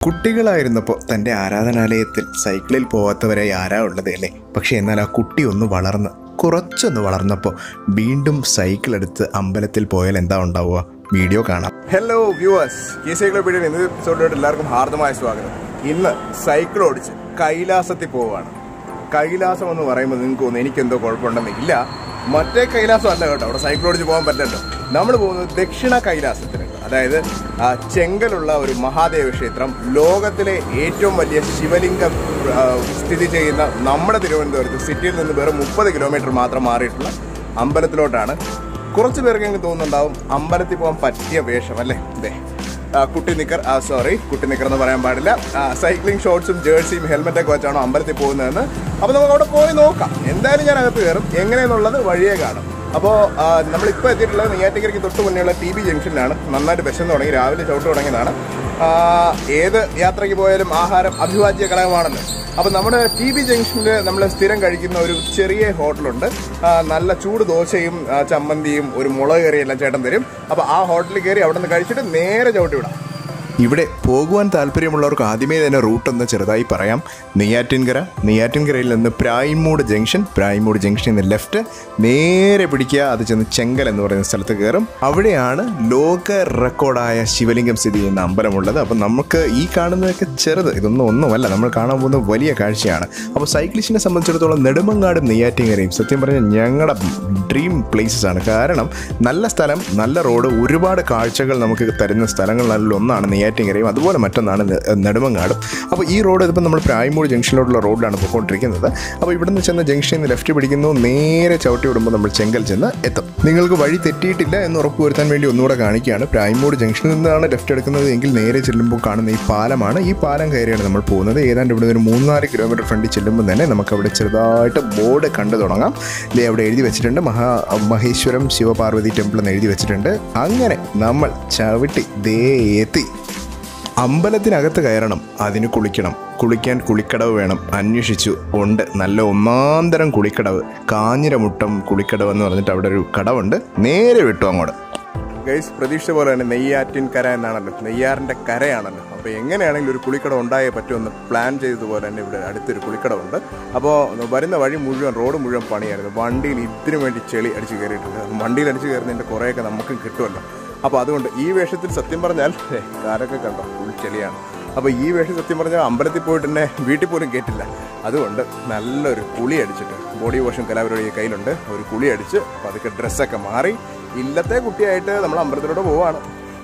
കുട്ടികളായിരുന്നപ്പോൾ തൻ്റെ ആരാധനാലയത്തിൽ സൈക്കിളിൽ പോവാത്തവരായി ആരാ ഉള്ളത് അല്ലേ പക്ഷേ എന്നാൽ ആ കുട്ടി ഒന്ന് വളർന്ന് കുറച്ചൊന്ന് വളർന്നപ്പോൾ വീണ്ടും സൈക്കിൾ എടുത്ത് അമ്പലത്തിൽ പോയാൽ എന്താ ഉണ്ടാവുക വീഡിയോ കാണാം ഹലോ വ്യൂവേഴ്സ് ഈ സൈക്ലോപീഡിയൻ ഇന്നത്തെ എപ്പിസോഡിലോട്ട് എല്ലാവർക്കും ഹാർദമായ സ്വാഗതം ഇന്ന് സൈക്കിൾ ഓടിച്ച് കൈലാസത്തിൽ പോവാണ് കൈലാസം എന്ന് പറയുമ്പോൾ നിങ്ങൾക്ക് തോന്നുന്നു എനിക്കെന്തോ കുഴപ്പമുണ്ടെന്ന് ഇല്ല മറ്റേ കൈലാസം അല്ല കേട്ടോ അവിടെ സൈക്കിൾ ഓടിച്ച് പോകാൻ പറ്റല്ലോ നമ്മൾ പോകുന്നത് ദക്ഷിണ കൈലാസത്തിന് അതായത് ആ, ചെങ്കലുള്ള ഒരു മഹാദേവ ക്ഷേത്രം ലോകത്തിലെ ഏറ്റവും വലിയ ശിവലിംഗം ആ, സ്ഥിതി ചെയ്യുന്ന നമ്മുടെ തിരുവനന്തപുരത്ത് സിറ്റിയിൽ നിന്ന് വെറും മുപ്പത് കിലോമീറ്റർ മാത്രം മാറിയിട്ടുള്ള അമ്പലത്തിലോട്ടാണ് കുറച്ച് പേർക്ക് എനിക്ക് തോന്നുന്നുണ്ടാവും അമ്പലത്തിൽ പോകാൻ പറ്റിയ വേഷം അല്ലേ അതെ കുട്ടി നിക്കർ സോറി കുട്ടി നിക്കർ എന്ന് പറയാൻ പാടില്ല സൈക്ലിംഗ് ഷോർട്സും ജേഴ്സിയും ഹെൽമെറ്റൊക്കെ വെച്ചാണോ അമ്പലത്തിൽ പോകുന്നതെന്ന് അപ്പോൾ നമുക്ക് അവിടെ പോയി നോക്കാം എന്തായാലും ഞാൻ അകത്ത് കയറും എങ്ങനെയെന്നുള്ളത് വഴിയേ കാണും അപ്പോൾ നമ്മളിപ്പോൾ എത്തിയിട്ടുള്ളത് നെയ്യാറ്റിക്കരയ്ക്ക് തൊട്ട് മുന്നേയുള്ള ടി ബി ജംഗ്ഷനിലാണ് നന്നായിട്ട് വിശന്ന് തുടങ്ങി രാവിലെ ചവിട്ട് തുടങ്ങിയതാണ് ആ, ഏത് യാത്രയ്ക്ക് പോയാലും ആഹാരം അഭിവാജ്യ ഘടകമാണല്ലോ അപ്പോൾ നമ്മുടെ ടി ബി ജംഗ്ഷനിൽ നമ്മൾ സ്ഥിരം കഴിക്കുന്ന ഒരു ചെറിയ ഹോട്ടലുണ്ട് ആ, നല്ല ചൂട് ദോശയും ആ, ചമ്മന്തിയും ഒരു മുളക് കറിയും എല്ലാം ചേട്ടൻ തരും അപ്പോൾ ആ ഹോട്ടലിൽ കയറി അവിടെ നിന്ന് കഴിച്ചിട്ട് നേരെ ചവിട്ടി വിടാം ഇവിടെ പോകുവാൻ താല്പര്യമുള്ളവർക്ക് ആദ്യമേ തന്നെ റൂട്ടൊന്ന് ചെറുതായി പറയാം നെയ്യാറ്റിൻകര നെയ്യാറ്റിൻകരയിൽ നിന്ന് പ്രായ്മൂട് ജംഗ്ഷൻ പ്രായ്മൂട് ജംഗ്ഷനിൽ നിന്ന് ലെഫ്റ്റ് നേരെ പിടിക്കുക അത് ചെന്ന് ചെങ്കൽ എന്ന് പറയുന്ന സ്ഥലത്ത് കയറും അവിടെയാണ് ലോക റെക്കോർഡായ ശിവലിംഗം സ്ഥിതി ചെയ്യുന്ന അമ്പലമുള്ളത് അപ്പം നമുക്ക് ഈ കാണുന്നതൊക്കെ ചെറുത് ഇതൊന്നും ഒന്നുമല്ല നമ്മൾ കാണാൻ പോകുന്ന വലിയ കാഴ്ചയാണ് അപ്പോൾ സൈക്ലിസ്റ്റിനെ സംബന്ധിച്ചിടത്തോളം നെടുമങ്ങാടും നെയ്യാറ്റിൻകരയും സത്യം പറഞ്ഞാൽ ഞങ്ങളുടെ ഡ്രീം പ്ലേസസ് ആണ് കാരണം നല്ല സ്ഥലം നല്ല റോഡ് ഒരുപാട് കാഴ്ചകൾ നമുക്ക് തരുന്ന സ്ഥലങ്ങളിൽ ഒന്നാണ് നെയ്യാറ്റിൻകരയും അതുപോലെ മറ്റൊന്നാണ് നെ- നെടുമങ്ങാടും അപ്പോൾ ഈ റോഡ് ഇതിപ്പോൾ നമ്മൾ പ്രായ്മൂട് ജംഗ്ഷനിലോട്ടുള്ള റോഡിലാണ് പോയിക്കൊണ്ടിരിക്കുന്നത് അപ്പോൾ ഇവിടുന്ന് ചെന്ന് ജംഗ്ഷനിൽ നിന്ന് ലെഫ്റ്റ് പിടിക്കുന്നു നേരെ ചവിട്ടി വിടുമ്പോൾ നമ്മൾ ചെങ്കൽ ചെന്ന് എത്തും നിങ്ങൾക്ക് വഴി തെറ്റിയിട്ടില്ല എന്ന് ഉറപ്പുവരുത്താൻ വേണ്ടി ഒന്നുകൂടെ കാണിക്കുകയാണ് പ്രായ്മൂട് ജംഗ്ഷനിൽ നിന്നാണ് ലെഫ്റ്റ് എടുക്കുന്നത് എങ്കിൽ നേരെ ചെല്ലുമ്പോൾ കാണുന്ന ഈ പാലമാണ് ഈ പാലം കയറിയാണ് നമ്മൾ പോകുന്നത് ഏതാണ്ട് ഇവിടെ ഒരു മൂന്നാല് കിലോമീറ്റർ ഫ്രണ്ടിൽ ചെല്ലുമ്പോൾ തന്നെ നമുക്ക് അവിടെ ചെറുതായിട്ട് ബോർഡ് കണ്ടു തുടങ്ങാം ദേ അവിടെ എഴുതി വെച്ചിട്ടുണ്ട് മഹാ മഹേശ്വരം ശിവപാർവതി ടെമ്പിൾ എന്ന് എഴുതി വെച്ചിട്ടുണ്ട് അങ്ങനെ നമ്മൾ ചവിട്ടി ദേ എത്തി അമ്പലത്തിനകത്ത് കയറണം അതിന് കുളിക്കണം കുളിക്കാൻ കുളിക്കടവ് വേണം അന്വേഷിച്ചു ഉണ്ട് നല്ല ഒന്നാന്തരം കുളിക്കടവ് കാഞ്ഞിരമുട്ടം കുളിക്കടവ് എന്ന് പറഞ്ഞിട്ട് അവിടെ ഒരു കടവുണ്ട് നേരെ വിട്ടു അങ്ങോട്ട് ഗൈസ് പ്രതീക്ഷ പോലെ തന്നെ നെയ്യാറ്റിൻ കര എന്നാണല്ലോ നെയ്യാറിന്റെ കരയാണല്ലോ അപ്പോൾ എങ്ങനെയാണെങ്കിലും ഒരു കുളിക്കട ഉണ്ടായേ പറ്റുമെന്ന് പ്ലാൻ ചെയ്തതുപോലെ തന്നെ ഇവിടെ അടുത്തൊരു കുളിക്കടമുണ്ട് അപ്പോൾ വരുന്ന വഴി മുഴുവൻ റോഡ് മുഴുവൻ പണിയായിരുന്നു വണ്ടിയിൽ ഇതിനു വേണ്ടി ചെളി അടിച്ച് കയറിയിട്ടുണ്ട് അത് വണ്ടിയിൽ അടിച്ച് കയറുന്നതിൻ്റെ കുറേയൊക്കെ നമുക്കും കിട്ടുമല്ലോ അപ്പോൾ അതുകൊണ്ട് ഈ വേഷത്തിൽ സത്യം പറഞ്ഞാൽ ഏ, കാരൊക്കെ കണ്ടോ ഫുൾ ചെളിയാണ് അപ്പോൾ ഈ വേഷം സത്യം പറഞ്ഞാൽ അമ്പലത്തിൽ പോയിട്ട് തന്നെ വീട്ടിൽ പോലും കേട്ടില്ല അതുകൊണ്ട് നല്ലൊരു കുളി അടിച്ചിട്ട് ബോഡി വാഷും കലാപരിപാടി കയ്യിലുണ്ട് ഒരു കുളി അടിച്ച് പതുക്കെ ഡ്രസ്സൊക്കെ മാറി ഇല്ലത്തെ കുട്ടിയായിട്ട് നമ്മൾ അമ്പലത്തിലോട്ട് പോവാണ്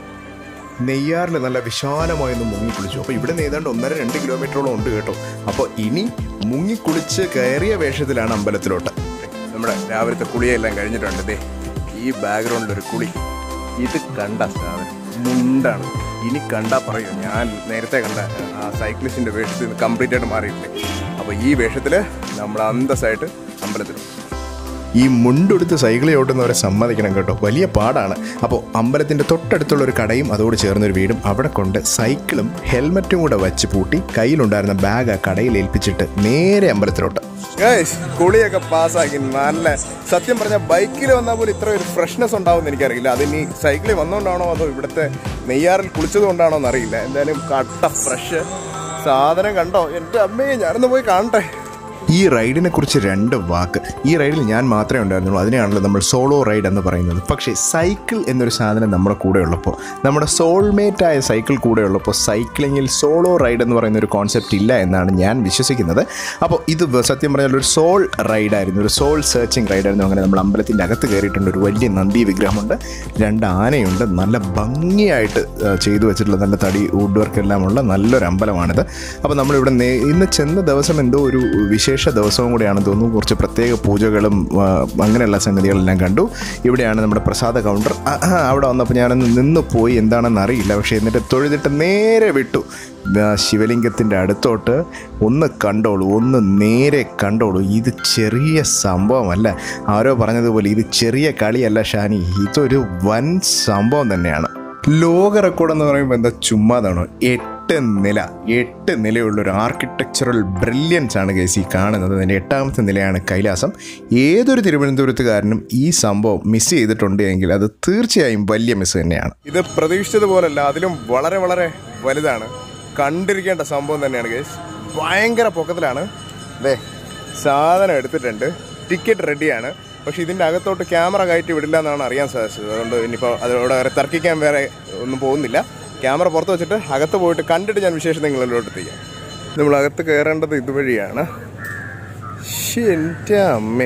നെയ്യാറിൽ നല്ല വിശാലമായൊന്ന് മുങ്ങിക്കുളിച്ചു അപ്പോൾ ഇവിടെ നിന്ന് ഏതാണ്ട് ഒന്നര രണ്ട് കിലോമീറ്ററോളം ഉണ്ട് കേട്ടോ അപ്പോൾ ഇനി മുങ്ങിക്കുളിച്ച് കയറിയ വേഷത്തിലാണ് അമ്പലത്തിലോട്ട് നമ്മുടെ രാവിലത്തെ കുളിയെല്ലാം കഴിഞ്ഞിട്ടുണ്ട് ദേ ഈ ബാക്ക്ഗ്രൗണ്ടിൽ ഒരു കുളി ഇത് കണ്ട സാധനം മുണ്ടാണ് ഇനി കണ്ടാ പറയൂ ഞാൻ നേരത്തെ കണ്ട ആ സൈക്ലിസ്റ്റിന്റെ വേഷത്തിൽ നിന്ന് കംപ്ലീറ്റ് ആയിട്ട് മാറിയിട്ടില്ലേ അപ്പോൾ ഈ വേഷത്തിൽ നമ്മൾ അന്തസ്സായിട്ട് അമ്പലത്തിൽ ഈ മുണ്ടെടുത്ത് സൈക്കിൾ ചവിട്ടുന്നവരെ സമ്മതിക്കണം കേട്ടോ വലിയ പാടാണ് അപ്പോൾ അമ്പലത്തിൻ്റെ തൊട്ടടുത്തുള്ള ഒരു കടയും അതോട് ചേർന്നൊരു വീടും അവിടെ കൊണ്ട് സൈക്കിളും ഹെൽമറ്റും കൂടെ വെച്ച് പൂട്ടി കയ്യിലുണ്ടായിരുന്ന ബാഗ് ആ കടയിൽ ഏൽപ്പിച്ചിട്ട് നേരെ അമ്പലത്തിലോട്ട് ഗൈസ് കുളിയൊക്കെ പാസ്സാക്കി നല്ല സത്യം പറഞ്ഞാൽ ബൈക്കിൽ വന്നാൽ പോലും ഇത്ര ഒരു ഫ്രഷ്നെസ് ഉണ്ടാവുമെന്ന് എനിക്കറിയില്ല അതിനി സൈക്കിളിൽ വന്നുകൊണ്ടാണോ അതോ ഇവിടുത്തെ നെയ്യാറിൽ കുളിച്ചത് കൊണ്ടാണോ എന്നറിയില്ല എന്തായാലും കട്ട ഫ്രഷ് സാധനം കണ്ടോ എൻ്റെ അമ്മയെ ഞാനൊന്ന് പോയി കാണട്ടെ ഈ റൈഡിനെ കുറിച്ച് രണ്ട് വാക്ക് ഈ റൈഡിൽ ഞാൻ മാത്രമേ ഉണ്ടായിരുന്നുള്ളൂ അതിനെയാണല്ലോ നമ്മൾ സോളോ റൈഡ് എന്ന് പറയുന്നത് പക്ഷേ സൈക്കിൾ എന്നൊരു സാധനം നമ്മുടെ കൂടെ ഉള്ളപ്പോൾ നമ്മുടെ സോൾമേറ്റ് ആയ സൈക്കിൾ കൂടെ ഉള്ളപ്പോൾ സൈക്ലിങ്ങിൽ സോളോ റൈഡ് എന്ന് പറയുന്ന ഒരു കോൺസെപ്റ്റ് ഇല്ല എന്നാണ് ഞാൻ വിശ്വസിക്കുന്നത് അപ്പോൾ ഇത് വ- സത്യം പറഞ്ഞാൽ ഒരു സോൾ റൈഡായിരുന്നു ഒരു സോൾ സെർച്ചിങ് റൈഡായിരുന്നു അങ്ങനെ നമ്മൾ അമ്പലത്തിൻ്റെ അകത്ത് കയറിയിട്ടുണ്ട് ഒരു വലിയ നന്ദി വിഗ്രഹമുണ്ട് രണ്ട് ആനയുണ്ട് നല്ല ഭംഗിയായിട്ട് ആ, ചെയ്തു വെച്ചിട്ടുള്ള നല്ല തടി വുഡ് വർക്ക് എല്ലാം ഉള്ള നല്ലൊരു അമ്പലമാണിത് അപ്പോൾ നമ്മളിവിടെ നേ- ഇന്ന് ചെന്ന ദിവസം എന്തോ ഒരു വിശേഷ ദിവസവും കൂടിയാണെന്ന് തോന്നുന്നു കുറച്ച് പ്രത്യേക പൂജകളും ആ, അങ്ങനെയുള്ള സംഗതികളെല്ലാം കണ്ടു ഇവിടെയാണ് നമ്മുടെ പ്രസാദ കൗണ്ടർ ആ, ആ, അവിടെ വന്നപ്പോൾ ഞാനൊന്ന് നിന്ന് പോയി എന്താണെന്ന് അറിയില്ല പക്ഷേ എന്നിട്ട് തൊഴുതിട്ട് നേരെ വിട്ടു ആ, ശിവലിംഗത്തിൻ്റെ അടുത്തോട്ട് ഒന്ന് കണ്ടോളൂ ഒന്ന് നേരെ കണ്ടോളൂ ഇത് ചെറിയ സംഭവമല്ല ആരോ പറഞ്ഞതുപോലെ ഇത് ചെറിയ കളിയല്ല ഷാനി ഇതൊരു വൻ സംഭവം തന്നെയാണ് ലോക റെക്കോർഡ് എന്ന് പറയുമ്പോൾ എന്താ ചുമ്മാതാണോ എട്ട് നില എട്ട് നിലയുള്ള ഒരു ആർക്കിടെക്ചറൽ ബ്രില്യൻസ് ആണ് കേസ് ഈ കാണുന്നത് അതിൻ്റെ എട്ടാമത്തെ നിലയാണ് കൈലാസം ഏതൊരു തിരുവനന്തപുരത്തുകാരനും ഈ സംഭവം മിസ് ചെയ്തിട്ടുണ്ട് എങ്കിൽ അത് തീർച്ചയായും വലിയ മിസ് തന്നെയാണ് ഇത് പ്രതീക്ഷിച്ചതുപോലല്ല അതിലും വളരെ വളരെ വലുതാണ് കണ്ടിരിക്കേണ്ട സംഭവം തന്നെയാണ് കേസ് ഭയങ്കര പൊക്കത്തിലാണ് അതെ സാധനം എടുത്തിട്ടുണ്ട് ടിക്കറ്റ് റെഡിയാണ് പക്ഷെ ഇതിൻ്റെ അകത്തോട്ട് ക്യാമറ കയറ്റി വിടില്ല എന്നാണ് അറിയാൻ സാധിച്ചത് അതുകൊണ്ട് ഇനിയിപ്പോൾ അതിലൂടെ വേറെ തർക്കിക്കാൻ വേറെ ഒന്നും പോകുന്നില്ല ക്യാമറ പുറത്ത് വെച്ചിട്ട് അകത്ത് പോയിട്ട് കണ്ടിട്ട് ഞാൻ വിശേഷം നിങ്ങളിലോട്ട് എത്തിക്കാം നമ്മൾ അകത്ത് കയറേണ്ടത് ഇതുവഴിയാണ് ശ്ശേ, എൻ്റെ അമ്മേ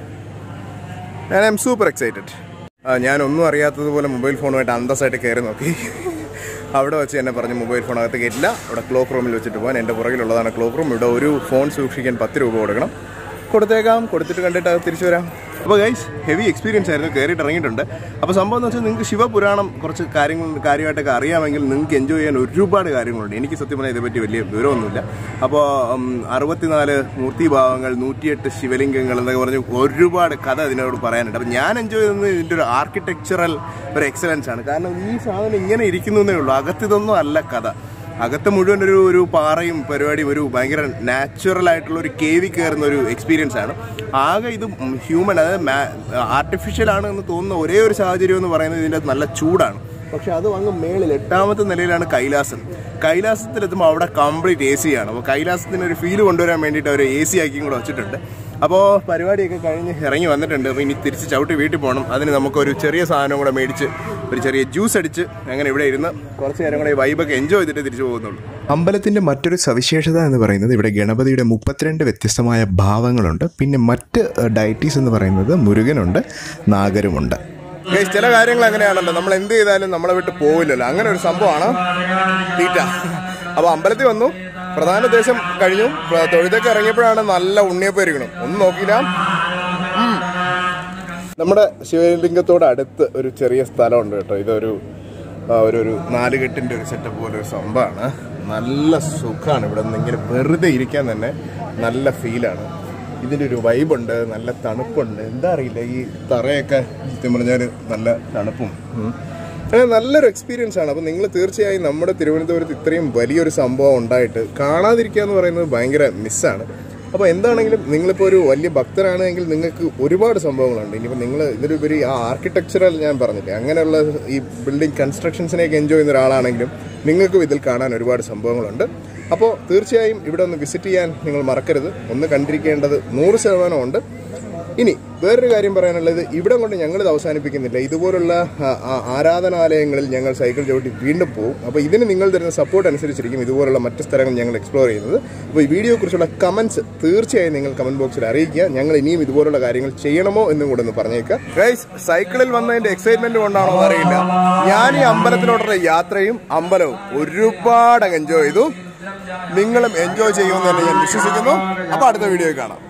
ഞാൻ ഐ എം സൂപ്പർ എക്സൈറ്റഡ് ഞാനൊന്നും അറിയാത്തതുപോലെ മൊബൈൽ ഫോണുമായിട്ട് അന്തസ്സായിട്ട് കയറി നോക്കി അവിടെ വെച്ച് എന്നെ പറഞ്ഞ് മൊബൈൽ ഫോൺ അകത്ത് കയറ്റില്ല അവിടെ ക്ലോക്ക് റൂമിൽ വെച്ചിട്ട് പോകാൻ എൻ്റെ പുറകിലുള്ളതാണ് ക്ലോക്ക് റൂം ഇവിടെ ഒരു ഫോൺ സൂക്ഷിക്കാൻ പത്ത് രൂപ കൊടുക്കണം കൊടുത്തേക്കാം കൊടുത്തിട്ട് കണ്ടിട്ട് അത് തിരിച്ചു വരാം അപ്പോൾ ഗൈസ് ഹെവി എക്സ്പീരിയൻസ് ആയിരുന്നു കയറിയിട്ട് ഇറങ്ങിയിട്ടുണ്ട് അപ്പോൾ സംഭവം എന്ന് വെച്ചാൽ നിങ്ങൾക്ക് ശിവപുരാണം കുറച്ച് കാര്യങ്ങൾ കാര്യമായിട്ടൊക്കെ അറിയാമെങ്കിൽ നിങ്ങൾക്ക് എൻജോയ് ചെയ്യാൻ ഒരുപാട് കാര്യങ്ങളുണ്ട് എനിക്ക് സത്യം പറഞ്ഞാൽ ഇതേപ്പറ്റി വലിയ വിവരമൊന്നുമില്ല അപ്പോൾ ഉം, അറുപത്തിനാല് മൂർത്തിഭാവങ്ങൾ നൂറ്റിയെട്ട് ശിവലിംഗങ്ങൾ എന്നൊക്കെ പറഞ്ഞ് ഒരുപാട് കഥ ഇതിനോട് പറയാനുണ്ട് അപ്പോൾ ഞാൻ എൻജോയ് ചെയ്യുന്നത് ഇതിൻ്റെ ഒരു ആർക്കിടെക്ചറൽ ഒരു എക്സലൻസ് ആണ് കാരണം ഈ സാധനം ഇങ്ങനെ ഇരിക്കുന്നതേ ഉള്ളൂ അകത്തിതൊന്നും അല്ല കഥ അകത്ത് മുഴുവൻ ഒരു ഒരു പാറയും പരിപാടിയും ഒരു ഭയങ്കര നാച്ചുറൽ ആയിട്ടുള്ള ഒരു കേവി കയറുന്ന ഒരു എക്സ്പീരിയൻസ് ആണ് ആകെ ഇത് ഹ്യൂമൻ അതായത് ആർട്ടിഫിഷ്യൽ ആണ് എന്ന് തോന്നുന്ന ഒരേ ഒരു സാഹചര്യം എന്ന് പറയുന്നത് ഇതിൻ്റെ അകത്ത് നല്ല ചൂടാണ് പക്ഷെ അത് അങ്ങ് മേളിൽ എട്ടാമത്തെ നിലയിലാണ് കൈലാസം കൈലാസത്തിലെത്തുമ്പോൾ അവിടെ കംപ്ലീറ്റ് എ സി ആണ് അപ്പോൾ കൈലാസത്തിന് ഒരു ഫീൽ കൊണ്ടുവരാൻ വേണ്ടിയിട്ട് അവർ എ സി ആക്കിയും കൂടെ വെച്ചിട്ടുണ്ട് അപ്പോൾ പരിപാടിയൊക്കെ കഴിഞ്ഞ് ഇറങ്ങി വന്നിട്ടുണ്ട് അപ്പോൾ ഇനി തിരിച്ച് ചവിട്ടി വീട്ടിൽ പോകണം അതിന് നമുക്കൊരു ചെറിയ സാധനം കൂടെ മേടിച്ച് ഒരു ചെറിയ ജ്യൂസ് അടിച്ച് അങ്ങനെ ഇവിടെ ഇരുന്ന് കുറച്ച് നേരം കൂടെ ഈ വൈബൊക്കെ എൻജോയ് ചെയ്തിട്ട് തിരിച്ചു പോകുന്നുള്ളൂ അമ്പലത്തിൻ്റെ മറ്റൊരു സവിശേഷത എന്ന് പറയുന്നത് ഇവിടെ ഗണപതിയുടെ മുപ്പത്തിരണ്ട് വ്യത്യസ്തമായ ഭാവങ്ങളുണ്ട് പിന്നെ മറ്റ് ഡയറ്റീസ് എന്ന് പറയുന്നത് മുരുകനുണ്ട് നാഗരുമുണ്ട് ഗൈസ് ചില കാര്യങ്ങൾ അങ്ങനെയാണല്ലോ നമ്മൾ എന്ത് ചെയ്താലും നമ്മളെ വിട്ട് പോവില്ലല്ലോ അങ്ങനെ ഒരു സംഭവമാണ് തീറ്റ അപ്പോൾ അമ്പലത്തിൽ വന്നു പ്രധാന ഉദ്ദേശം കഴിഞ്ഞു പ്ര- തൊഴുത്തൊക്കെ ഇറങ്ങിയപ്പോഴാണ് നല്ല ഉണ്ണിയപ്പം ഇരിക്കണം ഒന്നും നോക്കിയില്ല ഉം. നമ്മുടെ ശിവലിംഗത്തോട് അടുത്ത് ഒരു ചെറിയ സ്ഥലമുണ്ട് കേട്ടോ ഇതൊരു ആ, ഒരു ഒരു നാലുകെട്ടിൻ്റെ ഒരു സെറ്റപ്പ് പോലെ ഒരു സംഭവമാണ് നല്ല സുഖമാണ് ഇവിടെ നിന്ന് ഇങ്ങനെ വെറുതെ ഇരിക്കാൻ തന്നെ നല്ല ഫീലാണ് ഇതിൻ്റെ ഒരു വൈബുണ്ട് നല്ല തണുപ്പുണ്ട് എന്താ അറിയില്ല ഈ തറയൊക്കെ സത്യം പറഞ്ഞാൽ നല്ല തണുപ്പും ഉം. അങ്ങനെ നല്ലൊരു എക്സ്പീരിയൻസ് ആണ് അപ്പോൾ നിങ്ങൾ തീർച്ചയായും നമ്മുടെ തിരുവനന്തപുരത്ത് ഇത്രയും വലിയൊരു സംഭവം ഉണ്ടായിട്ട് കാണാതിരിക്കുക എന്ന് പറയുന്നത് ഭയങ്കര മിസ്സാണ് അപ്പോൾ എന്താണെങ്കിലും നിങ്ങളിപ്പോൾ ഒരു വലിയ ഭക്തരാണെങ്കിൽ നിങ്ങൾക്ക് ഒരുപാട് സംഭവങ്ങളുണ്ട് ഇനിയിപ്പോൾ നിങ്ങൾ ഇതിലുപരി ആ ആർക്കിടെക്ചറൽ ഞാൻ പറഞ്ഞില്ലേ അങ്ങനെയുള്ള ഈ ബിൽഡിംഗ് കൺസ്ട്രക്ഷൻസിനെയൊക്കെ എൻജോയ് ചെയ്യുന്ന ഒരാളാണെങ്കിലും നിങ്ങൾക്കും ഇതിൽ കാണാൻ ഒരുപാട് സംഭവങ്ങളുണ്ട് അപ്പോൾ തീർച്ചയായും ഇവിടെ ഒന്ന് വിസിറ്റ് ചെയ്യാൻ നിങ്ങൾ മറക്കരുത് ഒന്ന് കണ്ടിരിക്കേണ്ടത് നൂറ് ശതമാനമുണ്ട് ഇനി വേറൊരു കാര്യം പറയാനുള്ളത് ഇവിടെ കൊണ്ട് ഞങ്ങൾ ഇത് അവസാനിപ്പിക്കുന്നില്ല ഇതുപോലുള്ള ആ, ആ, ആരാധനാലയങ്ങളിൽ ഞങ്ങൾ സൈക്കിൾ ചവിട്ടി വീണ്ടും പോകും അപ്പോൾ ഇതിന് നിങ്ങൾ തരുന്ന സപ്പോർട്ട് അനുസരിച്ചിരിക്കും ഇതുപോലുള്ള മറ്റ് സ്ഥലങ്ങൾ ഞങ്ങൾ എക്സ്പ്ലോർ ചെയ്യുന്നത് അപ്പോൾ ഈ വീഡിയോയെക്കുറിച്ചുള്ള കമൻസ് തീർച്ചയായും നിങ്ങൾ കമന്റ് ബോക്സിൽ അറിയിക്കുക ഞങ്ങൾ ഇനിയും ഇതുപോലുള്ള കാര്യങ്ങൾ ചെയ്യണമോ എന്നും കൂടെ ഒന്ന് പറഞ്ഞേക്കാം ഗൈസ് സൈക്കിളിൽ വന്നതിന്റെ എക്സൈറ്റ്മെന്റ് കൊണ്ടാണോ എന്ന് അറിയില്ല ഞാൻ ഈ അമ്പലത്തിലോട്ടുള്ള യാത്രയും അമ്പലവും ഒരുപാട് എൻജോയ് ചെയ്തു നിങ്ങളും എൻജോയ് ചെയ്യുമെന്ന് തന്നെ ഞാൻ വിശ്വസിക്കുന്നു അപ്പോൾ അടുത്ത വീഡിയോ കാണാം